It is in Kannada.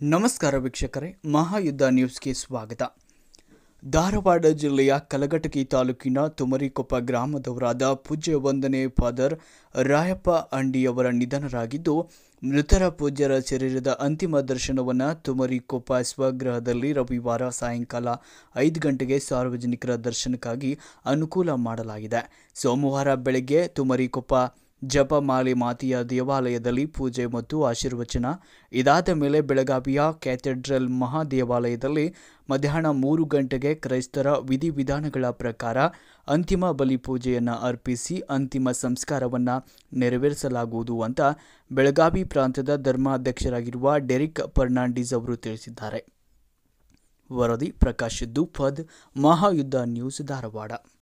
ನಮಸ್ಕಾರ ವೀಕ್ಷಕರೇ ಮಹಾಯುದ್ಧ ನ್ಯೂಸ್ಗೆ ಸ್ವಾಗತ ಧಾರವಾಡ ಜಿಲ್ಲೆಯ ಕಲಘಟಕಿ ತಾಲೂಕಿನ ತುಮರಿಕೊಪ್ಪ ಗ್ರಾಮದವರಾದ ಪೂಜ್ಯ ವಂದನೆ ಫಾದರ್ ರಾಯಪ್ಪ ಅಂಡಿಯವರ ನಿಧನರಾಗಿದ್ದು ಮೃತರ ಪೂಜ್ಯರ ಶರೀರದ ಅಂತಿಮ ದರ್ಶನವನ್ನು ತುಮರಿಕೊಪ್ಪ ಸ್ವಗೃಹದಲ್ಲಿ ರವಿವಾರ ಸಾಯಂಕಾಲ ಐದು ಗಂಟೆಗೆ ಸಾರ್ವಜನಿಕರ ದರ್ಶನಕ್ಕಾಗಿ ಅನುಕೂಲ ಮಾಡಲಾಗಿದೆ ಸೋಮವಾರ ಬೆಳಗ್ಗೆ ತುಮರಿಕೊಪ್ಪ ಜಪಮಾಲೆ ಮಾತೆಯ ದೇವಾಲಯದಲ್ಲಿ ಪೂಜೆ ಮತ್ತು ಆಶೀರ್ವಚನ ಇದಾದ ಮೇಲೆ ಬೆಳಗಾವಿಯ ಕ್ಯಾಥೆಡ್ರಲ್ ಮಹಾದೇವಾಲಯದಲ್ಲಿ ಮಧ್ಯಾಹ್ನ ಮೂರು ಗಂಟೆಗೆ ಕ್ರೈಸ್ತರ ವಿಧಿವಿಧಾನಗಳ ಪ್ರಕಾರ ಅಂತಿಮ ಬಲಿ ಪೂಜೆಯನ್ನು ಅರ್ಪಿಸಿ ಅಂತಿಮ ಸಂಸ್ಕಾರವನ್ನು ನೆರವೇರಿಸಲಾಗುವುದು ಅಂತ ಬೆಳಗಾವಿ ಪ್ರಾಂತದ ಧರ್ಮಾಧ್ಯಕ್ಷರಾಗಿರುವ ಡೆರಿಕ್ ಫರ್ನಾಂಡಿಸ್ ಅವರು ತಿಳಿಸಿದ್ದಾರೆ ವರದಿ ಪ್ರಕಾಶ್ ದುಪ್ಪದ್ ಮಹಾಯುದ್ಧ ನ್ಯೂಸ್ ಧಾರವಾಡ